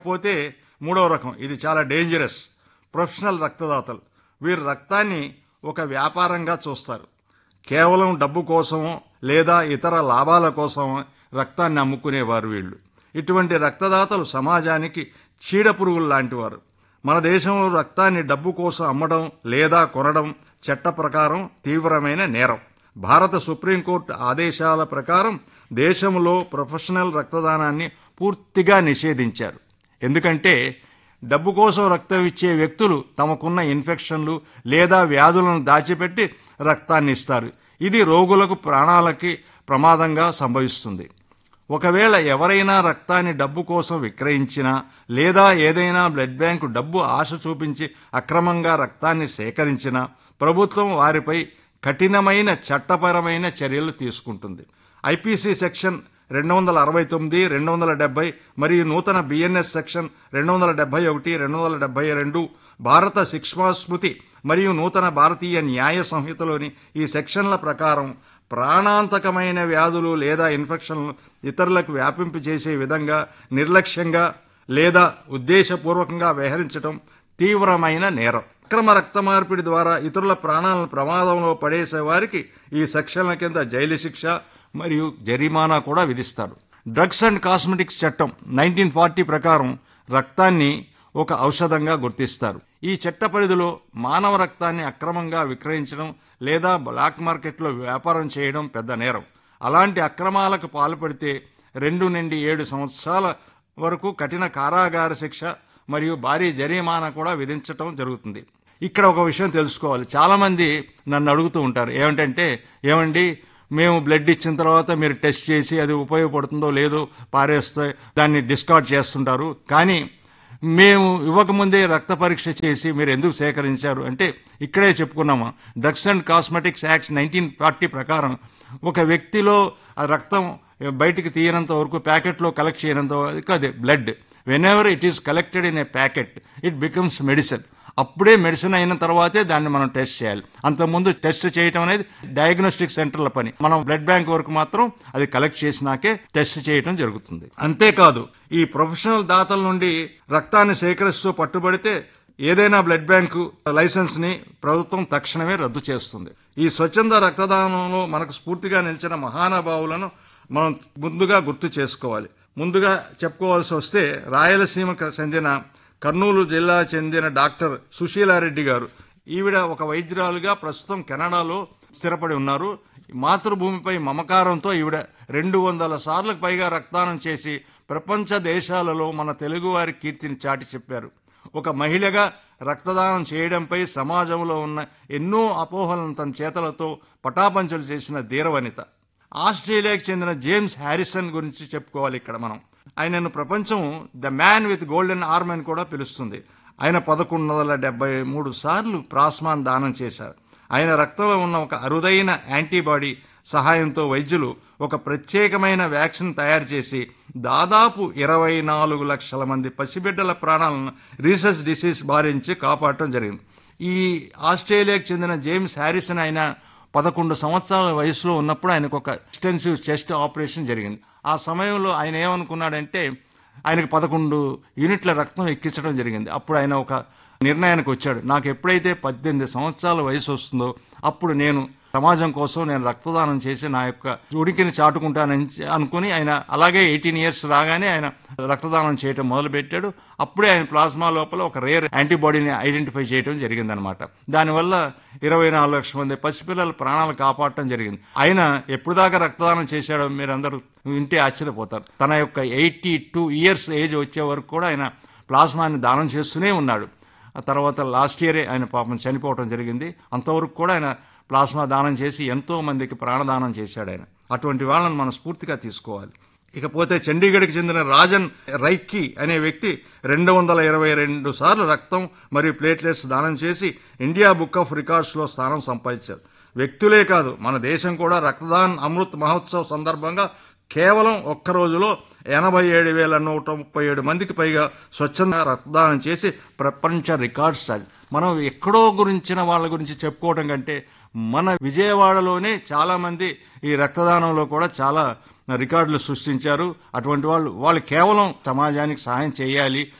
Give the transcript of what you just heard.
పోతే మూడవ రకం ఇది చాలా డేంజరస్ ప్రొఫెషనల్ రక్తదాతలు వీరు రక్తాన్ని ఒక వ్యాపారంగా చూస్తారు కేవలం డబ్బు కోసమో లేదా ఇతర లాభాల కోసమో రక్తాన్ని అమ్ముకునేవారు వీళ్ళు ఇటువంటి రక్తదాతలు సమాజానికి చీడపురుగులు లాంటివారు మన దేశంలో రక్తాన్ని డబ్బు కోసం అమ్మడం లేదా కొనడం చట్ట ప్రకారం తీవ్రమైన నేరం భారత సుప్రీంకోర్టు ఆదేశాల ప్రకారం దేశంలో ప్రొఫెషనల్ రక్తదానాన్ని పూర్తిగా నిషేధించారు ఎందుకంటే డబ్బు కోసం రక్తం ఇచ్చే వ్యక్తులు తమకున్న ఇన్ఫెక్షన్లు లేదా వ్యాధులను దాచిపెట్టి రక్తాన్ని ఇస్తారు ఇది రోగులకు ప్రాణాలకి ప్రమాదంగా సంభవిస్తుంది ఒకవేళ ఎవరైనా రక్తాన్ని డబ్బు కోసం విక్రయించినా లేదా ఏదైనా బ్లడ్ బ్యాంకు డబ్బు ఆశ చూపించి అక్రమంగా రక్తాన్ని సేకరించినా ప్రభుత్వం వారిపై కఠినమైన చట్టపరమైన చర్యలు తీసుకుంటుంది ఐపీసీ సెక్షన్ రెండు వందల అరవై తొమ్మిది రెండు వందల డెబ్బై మరియు నూతన బిఎన్ఎస్ సెక్షన్ రెండు వందల డెబ్బై ఒకటి రెండు వందల డెబ్బై రెండు భారత శిక్షాస్మృతి మరియు నూతన భారతీయ న్యాయ సంహితలోని ఈ సెక్షన్ల ప్రకారం ప్రాణాంతకమైన వ్యాధులు లేదా ఇన్ఫెక్షన్లు ఇతరులకు వ్యాపింప చేసే విధంగా నిర్లక్ష్యంగా లేదా ఉద్దేశపూర్వకంగా వ్యవహరించడం తీవ్రమైన నేరం అక్రమ రక్త మార్పిడి ద్వారా ఇతరుల ప్రాణాలను ప్రమాదంలో పడేసే వారికి ఈ సెక్షన్ల కింద జైలు శిక్ష మరియు జరిమానా కూడా విధిస్తారు డ్రగ్స్ అండ్ కాస్మెటిక్స్ చట్టం నైన్టీన్ ఫార్టీ ప్రకారం రక్తాన్ని ఒక ఔషధంగా గుర్తిస్తారు ఈ చట్ట పరిధిలో మానవ రక్తాన్ని అక్రమంగా విక్రయించడం లేదా బ్లాక్ మార్కెట్లో వ్యాపారం చేయడం పెద్ద నేరం అలాంటి అక్రమాలకు పాల్పడితే రెండు నుండి ఏడు సంవత్సరాల వరకు కఠిన కారాగార శిక్ష మరియు భారీ జరిమానా కూడా విధించటం జరుగుతుంది ఇక్కడ ఒక విషయం తెలుసుకోవాలి చాలామంది నన్ను అడుగుతూ ఉంటారు ఏమిటంటే ఏమండి మేము బ్లడ్ ఇచ్చిన తర్వాత మీరు టెస్ట్ చేసి అది ఉపయోగపడుతుందో లేదో పారేస్తే దాన్ని డిస్కార్డ్ చేస్తుంటారు కానీ మేము ఇవ్వకముందే రక్త పరీక్ష చేసి మీరు ఎందుకు సేకరించారు అంటే ఇక్కడే చెప్పుకున్నాము drugs and cosmetics act nineteen forty ప్రకారం ఒక వ్యక్తిలో ఆ రక్తం బయటికి తీయనంత వరకు ప్యాకెట్లో కలెక్ట్ చేయనంత వరకు అది blood whenever it is collected in a packet it becomes medicine అప్పుడే మెడిసిన్ అయిన తర్వాతే దాన్ని మనం టెస్ట్ చేయాలి అంతకుముందు టెస్ట్ చేయటం అనేది డయాగ్నోస్టిక్ సెంటర్ల పని మనం బ్లడ్ బ్యాంక్ వరకు మాత్రం అది కలెక్ట్ చేసినాకే టెస్ట్ చేయటం జరుగుతుంది అంతేకాదు ఈ ప్రొఫెషనల్ దాతల నుండి రక్తాన్ని సేకరిస్తూ పట్టుబడితే ఏదైనా బ్లడ్ బ్యాంకు లైసెన్స్ ని ప్రభుత్వం తక్షణమే రద్దు చేస్తుంది ఈ స్వచ్ఛంద రక్తదానంలో మనకు స్ఫూర్తిగా నిలిచిన మహానుభావులను మనం ముందుగా గుర్తు చేసుకోవాలి ముందుగా చెప్పుకోవాల్సి వస్తే రాయలసీమకు చెందిన కర్నూలు జిల్లా చెందిన డాక్టర్ సుశీలారెడ్డి గారు ఈవిడ ఒక వైద్యురాలుగా ప్రస్తుతం కెనడాలో స్థిరపడి ఉన్నారు మాతృభూమిపై మమకారంతో ఈవిడ రెండు వందల సార్లకు పైగా రక్తదానం చేసి ప్రపంచ దేశాలలో మన తెలుగువారి కీర్తిని చాటి చెప్పారు ఒక మహిళగా రక్తదానం చేయడంపై సమాజంలో ఉన్న ఎన్నో అపోహలను తన చేతలతో పటాపంచలు చేసిన ధీరవనిత ఆస్ట్రేలియాకి చెందిన జేమ్స్ హ్యారిసన్ గురించి చెప్పుకోవాలి ఇక్కడ మనం ఆయనను ప్రపంచం the man with golden arm అని కూడా పిలుస్తుంది ఆయన పదకొండు వందల డెబ్బై మూడు సార్లు ప్లాస్మాన్ దానం చేశారు ఆయన రక్తంలో ఉన్న ఒక అరుదైన యాంటీబాడీ సహాయంతో వైద్యులు ఒక ప్రత్యేకమైన వ్యాక్సిన్ తయారు చేసి దాదాపు ఇరవై నాలుగు లక్షల మంది పసిబిడ్డల ప్రాణాలను రీసెర్చ్ డిసీజ్ బారించి కాపాడటం జరిగింది ఈ ఆస్ట్రేలియాకు చెందిన జేమ్స్ హ్యారిసన్ ఆయన పదకొండు సంవత్సరాల వయసులో ఉన్నప్పుడు ఆయనకు ఒక ఎక్స్టెన్సివ్ చెస్ట్ ఆపరేషన్ జరిగింది ఆ సమయంలో ఆయన ఏమనుకున్నాడంటే ఆయనకు పదకొండు యూనిట్ల రక్తం ఎక్కించడం జరిగింది అప్పుడు ఆయన ఒక నిర్ణయానికి వచ్చాడు నాకు ఎప్పుడైతే పద్దెనిమిది సంవత్సరాల వయసు వస్తుందో అప్పుడు నేను సమాజం కోసం నేను రక్తదానం చేసి నా యొక్క ఉడికిని చాటుకుంటానని అనుకుని ఆయన అలాగే ఎయిటీన్ ఇయర్స్ రాగానే ఆయన రక్తదానం చేయడం మొదలుపెట్టాడు అప్పుడే ఆయన ప్లాస్మా లోపల ఒక రేర్ యాంటీబాడీని ఐడెంటిఫై చేయడం జరిగిందనమాట దానివల్ల ఇరవై నాలుగు లక్షల మంది పసిపిల్లల ప్రాణాలు కాపాడటం జరిగింది ఆయన ఎప్పుడు దాకా రక్తదానం చేశాడో మీరందరూ వింటే ఆశ్చర్యపోతారు తన యొక్క ఎయిటీ టూ ఇయర్స్ ఏజ్ వచ్చే వరకు కూడా ఆయన ప్లాస్మాని దానం చేస్తూనే ఉన్నాడు ఆ తర్వాత లాస్ట్ ఇయరే ఆయన పాపం చనిపోవడం జరిగింది అంతవరకు కూడా ఆయన ప్లాస్మా దానం చేసి ఎంతో మందికి ప్రాణదానం చేశాడు ఆయన అటువంటి వాళ్ళని మనం స్ఫూర్తిగా తీసుకోవాలి ఇకపోతే చండీగఢ్కి చెందిన రాజన్ రైక్కీ అనే వ్యక్తి రెండు వందల ఇరవై రెండు సార్లు రక్తం మరియు ప్లేట్లెట్స్ దానం చేసి ఇండియా బుక్ ఆఫ్ రికార్డ్స్లో స్థానం సంపాదించారు వ్యక్తులే కాదు మన దేశం కూడా రక్తదాన్ అమృత్ మహోత్సవ్ సందర్భంగా కేవలం ఒక్క రోజులో ఎనభై ఏడు వేల నూట ముప్పై ఏడు మందికి పైగా స్వచ్ఛంద రక్తదానం చేసి ప్రపంచ రికార్డ్స్ సాధి మనం ఎక్కడో గురించిన వాళ్ళ గురించి చెప్పుకోవడం కంటే మన విజయవాడలోనే చాలా మంది ఈ రక్తదానంలో కూడా చాలా రికార్డులు సృష్టించారు అటువంటి వాళ్ళు వాళ్ళు కేవలం సమాజానికి సహాయం చేయాలి